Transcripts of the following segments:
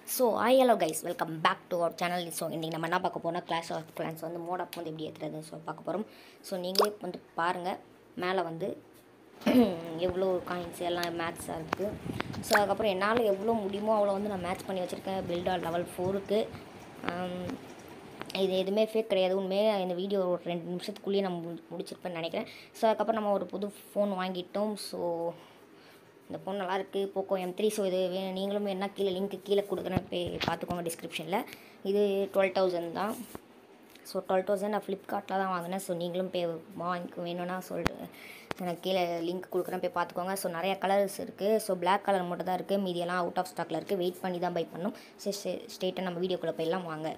So I hello guys welcome back to our channel so இன்றைக்கி நம்ம என்ன பார்க்க போனால் கிளாஸ் ஆஃப் கிளான்ஸ் வந்து மோட் அப் வந்து எப்படி ஏற்றுறது ஸோ பார்க்க போகிறோம் ஸோ நீங்களே வந்து பாருங்கள் மேலே வந்து எவ்வளோ காயின்ஸ் எல்லாம் மேட்ச்ஸாக இருக்குது ஸோ அதுக்கப்புறம் என்னால் எவ்வளோ முடியுமோ அவ்வளோ வந்து நான் மேட்ச் பண்ணி வச்சுருக்கேன் பில்டார் லெவல் ஃபோருக்கு இது எதுவுமே ஃபேக் கிடையாது உண்மையே இந்த வீடியோ ஒரு ரெண்டு நிமிஷத்துக்குள்ளேயே நம்ம முடி- முடிச்சிருப்பேன்னு நினைக்கிறேன் ஸோ அதுக்கப்புறம் நம்ம ஒரு புது ஃபோன் வாங்கிட்டோம் ஸோ இந்த ஃபோன் நல்லா இருக்கு போக்கோ எம் த்ரீ ஸோ இது வே- நீங்களும் என்ன கீழே லிங்க் கீழே கொடுக்குறேன் போய் பார்த்துக்கோங்க டிஸ்கிரிப்ஷனில் இது டுவெல் தௌசண்ட் தான் ஸோ டுவெல் தௌசண்ட் நான் ஃப்ளிப்கார்ட்டில் தான் வாங்கினேன் ஸோ நீங்களும் போய் வாங்கி வேணும்னா சொல்லிட்டு எனக்கு கீழே லிங்க் கொடுக்குறேன் போய் பார்த்துக்கோங்க ஸோ நிறைய கலர்ஸ் இருக்குது ஸோ Black கலர் மட்டும் தான் இருக்குது மீதியெல்லாம் அவுட் ஆஃப் ஸ்டாக்கில் இருக்குது வெயிட் பண்ணி தான் பை பண்ணணும் சரி ஸ்டேட்டாக நம்ம வீடியோக்குள்ளே போயெல்லாம் வாங்க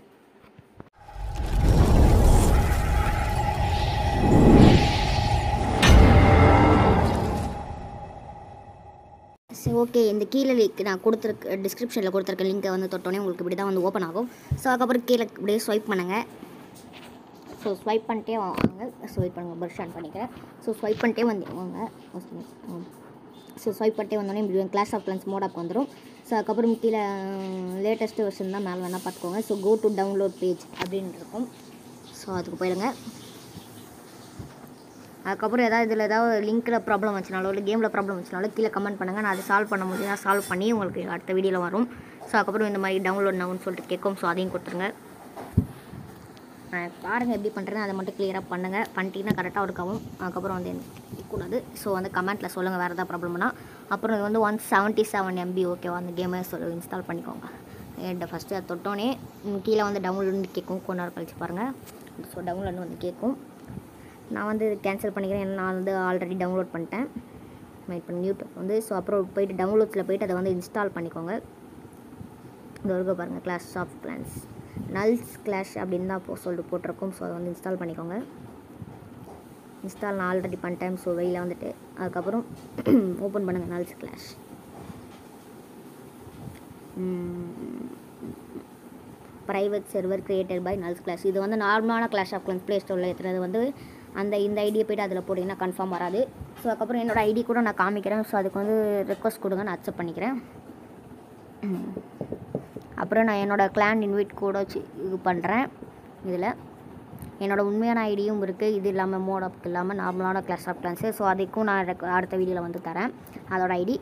சரி ஓகே இந்த கீழே லிங்க் நான் கொடுத்துருக்க டிஸ்கிரிப்ஷனில் கொடுத்துருக்க லிங்கை வந்து தொட்டோன்னே உங்களுக்கு இப்படி தான் வந்து ஓப்பன் ஆகும் ஸோ அதுக்கப்புறம் கீழே இப்படியே ஸ்வைப் பண்ணுங்கள் ஸோ ஸ்வைப் பண்ணிட்டே வாங்க ஸ்வைப் பண்ணுங்க பர்ஷ் ஆன் பண்ணிக்கிறேன் ஸோ ஸ்வைப் பண்ணிட்டே வந்துடுவாங்க ஸோ ஸ்வைப் பண்ணிட்டே வந்தோடனே இப்படி கிளாஸ் ஆஃப் கிளான்ஸ் மோடாப் வந்துடும் ஸோ அதுக்கப்புறம் கீழே லேட்டஸ்ட் வெர்ஷன் தான் மேலே வேணால் பார்த்துக்கோங்க so go to download page அப்படின்னு இருக்கும் ஸோ அதுக்கு போயிடுங்க அதுக்கப்புறம் ஏதாவது இதில் ஏதாவது லிங்க்கில் ப்ராப்ளம் வச்சுனாலோ இல்லை கேமில் ப்ராப்ளம் வச்சுனாலோ கீழே கமெண்ட் பண்ணுங்கள் நான் அதை சால்வ் பண்ண முடியும் சால்வ் பண்ணி உங்களுக்கு அடுத்த வீடியோவில் வரும் ஸோ அதுக்கப்புறம் இந்த மாதிரி டவுன்லோட் நவுன்னு சொல்லிட்டு கேட்கும் ஸோ அதையும் கொடுத்துருங்க நான் பாருங்கள் எப்படி பண்ணுறேன்னு அதை மட்டும் கிளியராக பண்ணுங்கள் பண்ணிட்டீங்கன்னா கரெக்டாக இருக்காவும் அதுக்கப்புறம் வந்து எனக்கு கூடாது ஸோ வந்து கமெண்ட்டில் சொல்லுங்கள் வேறு ஏதாவது ப்ராப்ளம்னா அப்புறம் இது வந்து ஒன் செவன்ட்டி செவன் எம்பி ஓகேவா அந்த கேமை சொல் இன்ஸ்டால் பண்ணிக்கோங்க என்கிட்ட ஃபஸ்ட்டு அதை தொட்டோன்னே ம், கீழே வந்து டவுன்லோட்னு கேட்கும் கொஞ்ச நேரம் கழிச்சு பாருங்கள் ஸோ டவுன்லோட்னு வந்து கேட்கும் நான் வந்து கேன்சல் பண்ணிக்கிறேன் ஏன்னா நான் வந்து ஆல்ரெடி டவுன்லோட் பண்ணிட்டேன் வெயிட் பண்ணி யூடியூப் வந்து ஸோ அப்புறம் போயிட்டு டவுன்லோட்ஸில் போயிட்டு அதை வந்து இன்ஸ்டால் பண்ணிக்கோங்க இந்த இருக்க பாருங்கள் Clash of Clans Nulls Clash அப்படின்னு தான் போ சொல்லிட்டு போட்டிருக்கோம் ஸோ அதை வந்து இன்ஸ்டால் பண்ணிக்கோங்க இன்ஸ்டால் நான் ஆல்ரெடி பண்ணிட்டேன் ஸோ வெயில வந்துட்டு அதுக்கப்புறம் ஓப்பன் பண்ணுங்கள் Nulls Clash private server created by Nulls Clash இது வந்து நார்மலான கிளாஷ் ஆஃப் கிளான்ஸ் ப்ளே ஸ்டோரில் ஏற்றுறது வந்து அந்த இந்த ஐடியை போய்ட்டு அதில் போட்டிங்கன்னா கன்ஃபார்ம் வராது ஸோ அதுக்கப்புறம் என்னோட ஐடி கூட நான் காமிக்கிறேன் ஸோ அதுக்கு வந்து ரெக்வஸ்ட் கொடுங்க நான் அக்செப்ட் பண்ணிக்கிறேன் ம். அப்புறம் நான் என்னோடய கிளான் இன்வைட் கூட வச்சு இது பண்ணுறேன் இதில் என்னோட உண்மையான ஐடியும் இருக்குது இது இல்லாமல் மோட் அப் இல்லாமல் நார்மலான கிளாஸ் ஆஃப் கிளான்ஸு ஸோ அதுக்கும் நான் ரெக்- அடுத்த வீடியோவில் வந்து தரேன் அதோட ஐடி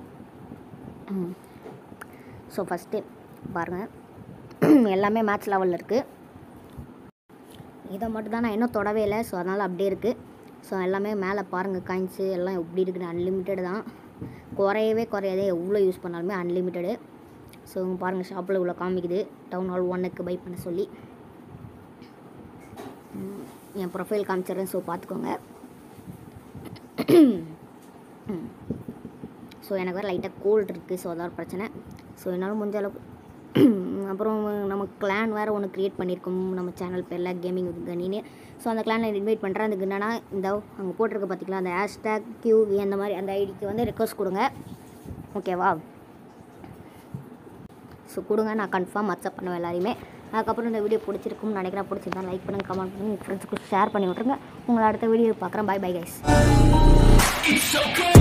ஸோ ஃபஸ்ட்டு பாருங்கள் எல்லாமே மேட்ச் லெவலில் இருக்குது இதை மட்டும் தான் நான் இன்னும் தொடவே இல்லை ஸோ அதனால் அப்படியே இருக்குது ஸோ எல்லாமே மேலே பாருங்கள் காயின்ஸு எல்லாம் எப்படி இருக்குது அன்லிமிட்டெட் தான் குறையவே குறையாதே எவ்வளோ யூஸ் பண்ணாலுமே அன்லிமிட்டெடு ஸோ பாருங்கள் ஷாப்பில் இவ்வளோ காமிக்குது டவுன் ஹால் ஒன்னுக்கு பை பண்ண சொல்லி ம், என் ப்ரொஃபைல் காமிச்சிடுறேன் ஸோ பார்த்துக்கோங்க ஸோ எனக்கு வேறு லைட்டாக கோல்டு இருக்குது ஸோ அதான் ஒரு பிரச்சனை ஸோ என்னால் முடிஞ்ச அளவுக்கு அப்புறம் நம்ம கிளான் வேறு ஒன்று க்ரியேட் பண்ணியிருக்கோம் நம்ம சேனல் பேரில் கேமிங் வித் கனின்னு ஸோ அந்த கிளானை இன்வைட் பண்ணுறேன் அதுக்கு என்னன்னா இந்த அங்கே போட்டிருக்க பார்த்தீங்களா அந்த ஹேஷ்டேக் கியூ அந்த மாதிரி அந்த ஐடிக்கு வந்து ரெக்வஸ்ட் கொடுங்க ஓகேவா ஸோ கொடுங்க நான் கன்ஃபார்ம் அக்செப்ட் பண்ணுவேன் எல்லாரையுமே அதுக்கப்புறம் இந்த வீடியோ பிடிச்சிருக்கும்னு நினைக்கிறேன் பிடிச்சிருந்தா லைக் பண்ணுங்கள் கமெண்ட் பண்ணுங்கள் உங்கள் ஃப்ரெண்ட்ஸுக்கு ஷேர் பண்ணி விட்ருங்க உங்களை அடுத்த வீடியோ பார்க்குறேன் bye bye guys It's so good.